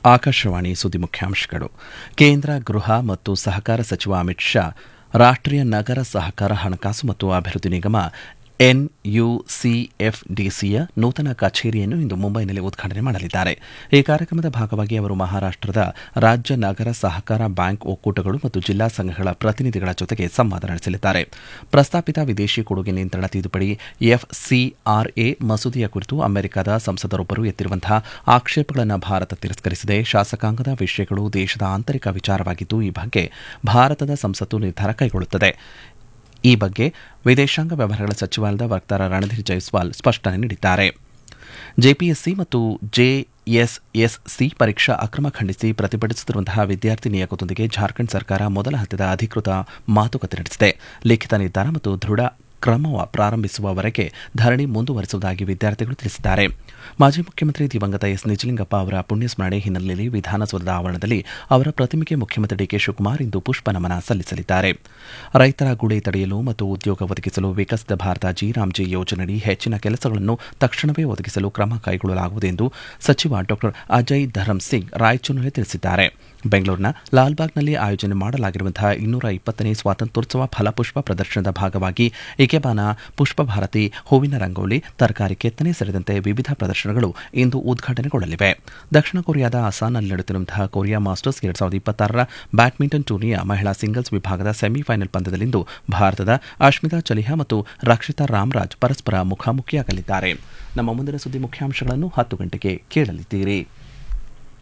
ಆಕಾಶವಾಣಿ ಸುದ್ದಿ ಮುಖ್ಯಾಂಶಗಳು ಕೇಂದ್ರ ಗೃಹ ಮತ್ತು ಸಹಕಾರ ಸಚಿವ ಅಮಿತ್ ಶಾ ರಾಷ್ಟೀಯ ನಗರ ಸಹಕಾರ ಹಣಕಾಸು ಮತ್ತು ಅಭಿವೃದ್ಧಿ ನಿಗಮ ಎನ್ಯುಸಿಎಫ್ಡಿಸಿಯ ನೂತನ ಕಚೇರಿಯನ್ನು ಇಂದು ಮುಂಬೈನಲ್ಲಿ ಉದ್ಘಾಟನೆ ಮಾಡಲಿದ್ದಾರೆ ಈ ಕಾರ್ಯಕ್ರಮದ ಭಾಗವಾಗಿ ಅವರು ಮಹಾರಾಷ್ಟದ ರಾಜ್ಯ ನಗರ ಸಹಕಾರ ಬ್ಯಾಂಕ್ ಒಕ್ಕೂಟಗಳು ಮತ್ತು ಜಿಲ್ಲಾ ಸಂಘಗಳ ಪ್ರತಿನಿಧಿಗಳ ಜೊತೆಗೆ ಸಂವಾದ ನಡೆಸಲಿದ್ದಾರೆ ಪ್ರಸ್ತಾಪಿತ ವಿದೇಶಿ ಕೊಡುಗೆ ನಿಯಂತ್ರಣ ತಿದ್ದುಪಡಿ ಎಫ್ಸಿಆರ್ಎ ಮಸೂದೆಯ ಕುರಿತು ಅಮೆರಿಕದ ಸಂಸದರೊಬ್ಬರು ಎತ್ತಿರುವಂತಹ ಆಕ್ಷೇಪಗಳನ್ನು ಭಾರತ ತಿರಸ್ಕರಿಸಿದೆ ಶಾಸಕಾಂಗದ ವಿಷಯಗಳು ದೇಶದ ಆಂತರಿಕ ವಿಚಾರವಾಗಿದ್ದು ಈ ಬಗ್ಗೆ ಭಾರತದ ಸಂಸತ್ತು ನಿರ್ಧಾರ ಕೈಗೊಳ್ಳುತ್ತದೆ ಈ ಬಗ್ಗೆ ವಿದೇಶಾಂಗ ವ್ಯವಹಾರಗಳ ಸಚಿವಾಲಯದ ವಕ್ತಾರ ರಣಧೀರ್ ಜೈಸ್ವಾಲ್ ಸ್ಪಷ್ಟನೆ ನೀಡಿದ್ದಾರೆ ಜೆಪಿಎಸ್ಸಿ ಮತ್ತು ಜೆಎಸ್ಎಸ್ಸಿ ಪರೀಕ್ಷಾ ಅಕ್ರಮ ಖಂಡಿಸಿ ಪ್ರತಿಭಟಿಸುತ್ತಿರುವಂತಹ ವಿದ್ಯಾರ್ಥಿ ನಿಯೋಗದೊಂದಿಗೆ ಜಾರ್ಖಂಡ್ ಸರ್ಕಾರ ಮೊದಲ ಹಂತದ ಅಧಿಕೃತ ಮಾತುಕತೆ ನಡೆಸಿದೆ ಲಿಖಿತ ನಿರ್ಧಾರ ಮತ್ತು ದೃಢ ಕ್ರಮ ಪ್ರಾರಂಭಿಸುವವರೆಗೆ ಧರಣಿ ಮುಂದುವರಿಸುವುದಾಗಿ ವಿದ್ಯಾರ್ಥಿಗಳು ತಿಳಿಸಿದ್ದಾರೆ ಮಾಜಿ ಮುಖ್ಯಮಂತ್ರಿ ದಿವಂಗತ ಎಸ್ ನಿಜಲಿಂಗಪ್ಪ ಅವರ ಪುಣ್ಯಸ್ಮರಣೆ ಹಿನ್ನೆಲೆಯಲ್ಲಿ ವಿಧಾನಸೌಧದ ಆವರಣದಲ್ಲಿ ಅವರ ಪ್ರತಿಮೆಗೆ ಮುಖ್ಯಮಂತ್ರಿ ಡಿಕೆ ಶಿವಕುಮಾರ್ ಇಂದು ಪುಷ್ಪ ನಮನ ಸಲ್ಲಿಸಲಿದ್ದಾರೆ ರೈತರ ಗುಳೆ ತಡೆಯಲು ಮತ್ತು ಉದ್ಯೋಗ ಒದಗಿಸಲು ವಿಕಸಿತ ಭಾರತ ಜಿ ರಾಮ್ಜಿ ಯೋಜನೆಯಡಿ ಹೆಚ್ಚಿನ ಕೆಲಸಗಳನ್ನು ತಕ್ಷಣವೇ ಒದಗಿಸಲು ಕ್ರಮ ಕೈಗೊಳ್ಳಲಾಗುವುದು ಎಂದು ಸಚಿವ ಡಾ ಅಜಯ್ ಧರಮ್ ಸಿಂಗ್ ರಾಯಚೂರಿನಲ್ಲಿ ತಿಳಿಸಿದ್ದಾರೆ ಬೆಂಗಳೂರಿನ ಲಾಲ್ಬಾಗ್ನಲ್ಲಿ ಆಯೋಜನೆ ಮಾಡಲಾಗಿರುವಂತಹ ಇನ್ನೂರ ಇಪ್ಪತ್ತನೇ ಸ್ವಾತಂತ್ರ್ಯೋತ್ಸವ ಫಲಪುಷ್ಪ ಪ್ರದರ್ಶನದ ಭಾಗವಾಗಿ ಇಕೆಬಾನ ಪುಷ್ಪ ಭಾರತಿ ಹೂವಿನ ರಂಗೋಲಿ ತರಕಾರಿ ಕೆತ್ತನೆ ಸೇರಿದಂತೆ ವಿವಿಧ ಪ್ರದರ್ಶನಗಳು ಇಂದು ಉದ್ಘಾಟನೆಗೊಳ್ಳಲಿವೆ ದಕ್ಷಿಣ ಕೊರಿಯಾದ ಅಸಾನ್ನಲ್ಲಿ ನಡೆಯುತ್ತಿರುವಂತಹ ಕೊರಿಯಾ ಮಾಸ್ಟರ್ಸ್ ಎರಡ್ ಸಾವಿರದ ಇಪ್ಪತ್ತಾರರ ಬ್ಯಾಡ್ಮಿಂಟನ್ ಟೂರ್ನಿಯ ಮಹಿಳಾ ಸಿಂಗಲ್ಸ್ ವಿಭಾಗದ ಸೆಮಿಫೈನಲ್ ಪಂದ್ಯದಲ್ಲಿಂದು ಭಾರತದ ಅಶ್ಮಿತಾ ಚಲಿಹಾ ಮತ್ತು ರಕ್ಷಿತಾ ರಾಮ್ರಾಜ್ ಪರಸ್ಪರ ಮುಖಾಮುಖಿಯಾಗಲಿದ್ದಾರೆ ನಮ್ಮ ಮುಂದಿನ ಸುದ್ದಿ ಮುಖ್ಯಾಂಶಗಳನ್ನು ಹತ್ತು ಗಂಟೆಗೆ ಕೇಳಲಿದ್ದೀರಿ